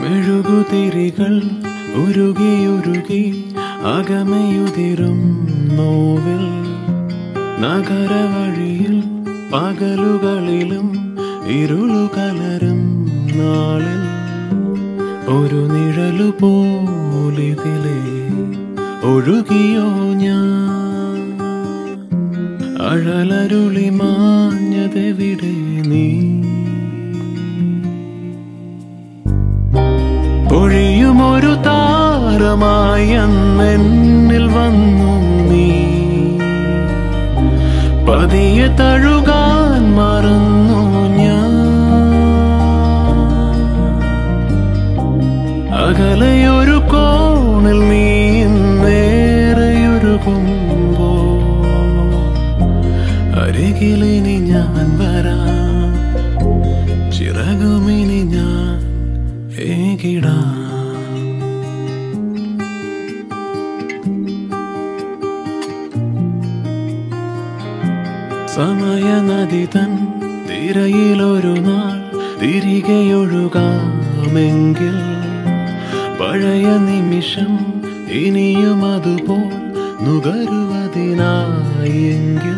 മെഴുകുതിരികൾ ഉരുകിയുരുകി അകമയുതിരും നോവിൽ നഗരവഴിയിൽ പകലുകളിലും ഇരുളു കലരും നാളിൽ ഒരു നിഴലു പോലിതിലെ ഒഴുകിയോ ഞാൻ അഴലരുളി മാഞ്ഞതെവിടെ നീ പൊഴിയുമൊരു താരമായി അന്നെന്നിൽ വന്നു നീ പതിയെ തഴുകാൻ മറന്നു ഞാൻ അകലെയൊരു കോണിൽ നീ നേരെയൊരുകുമ്പോ അരികിലിനി ഞാൻ വരാം ചിറകുമിനി ഞാൻ ഏകിടാം സമയനദി തൻ തിരയിലൊരു നാൾ തിരികെയൊഴുകാമെങ്കിൽ പഴയ നിമിഷം ഇനിയും അതുപോൽ നുകരുവതിനായെങ്കിൽ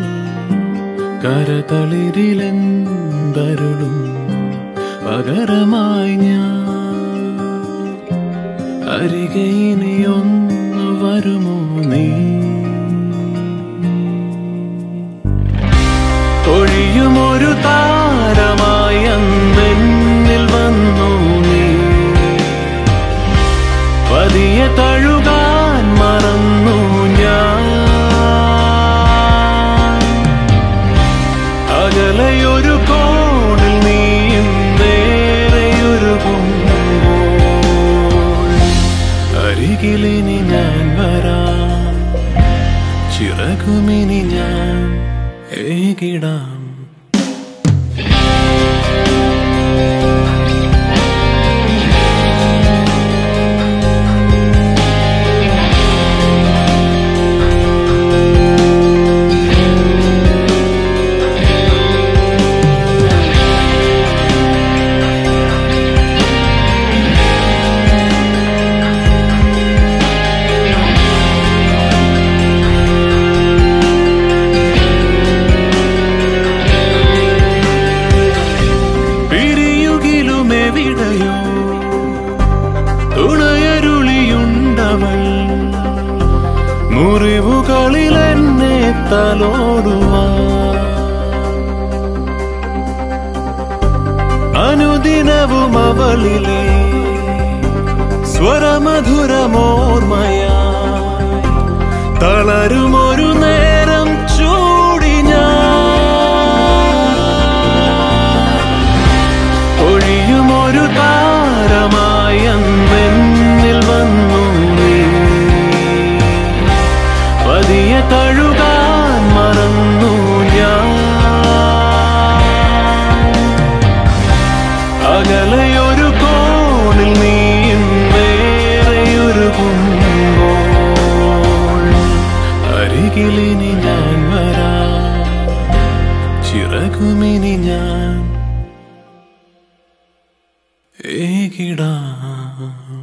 കരതളിരിലെന്തരുളും പകരമായി ഞാൻ അരികെ ഇനിയൊന്നു വരുമോ നീ ഒഴിയുമൊരു താരമായി അന്നെന്നിൽ വന്നു നീ പതിയെ തഴുകാൻ മറന്നു ഞാൻ അകലെയൊരു കോണിൽ നീയും നേരെയൊരു അരികിലിനി ഞാൻ വരാം ചിറകുമിനി ഞാൻ ഏകിടാം പിരിയുകിലുമെവിടെയോ തുണയരുളിയുണ്ടവൾ മുറിവുകളിൽ എന്നെ തലോടുവാ അനുദിനവും അവളിലെ സ്വരമധുരമോർമയാ തളരുമൊരു നേരം ചൂടി ഞാൻ ഒഴിയുമൊരു താരമായി അന്നെന്നിൽ വന്നു നീ പതിയെ തഴുകാൻ മറന്നു ഞാൻ അകലെയൊരു കോണിൽ നീയും വേറെയൊരു കുമ്പോൾ അരികിലിനി ഞാൻ വരാം ചിറകുമിനി ഞാൻ ഏകിടാം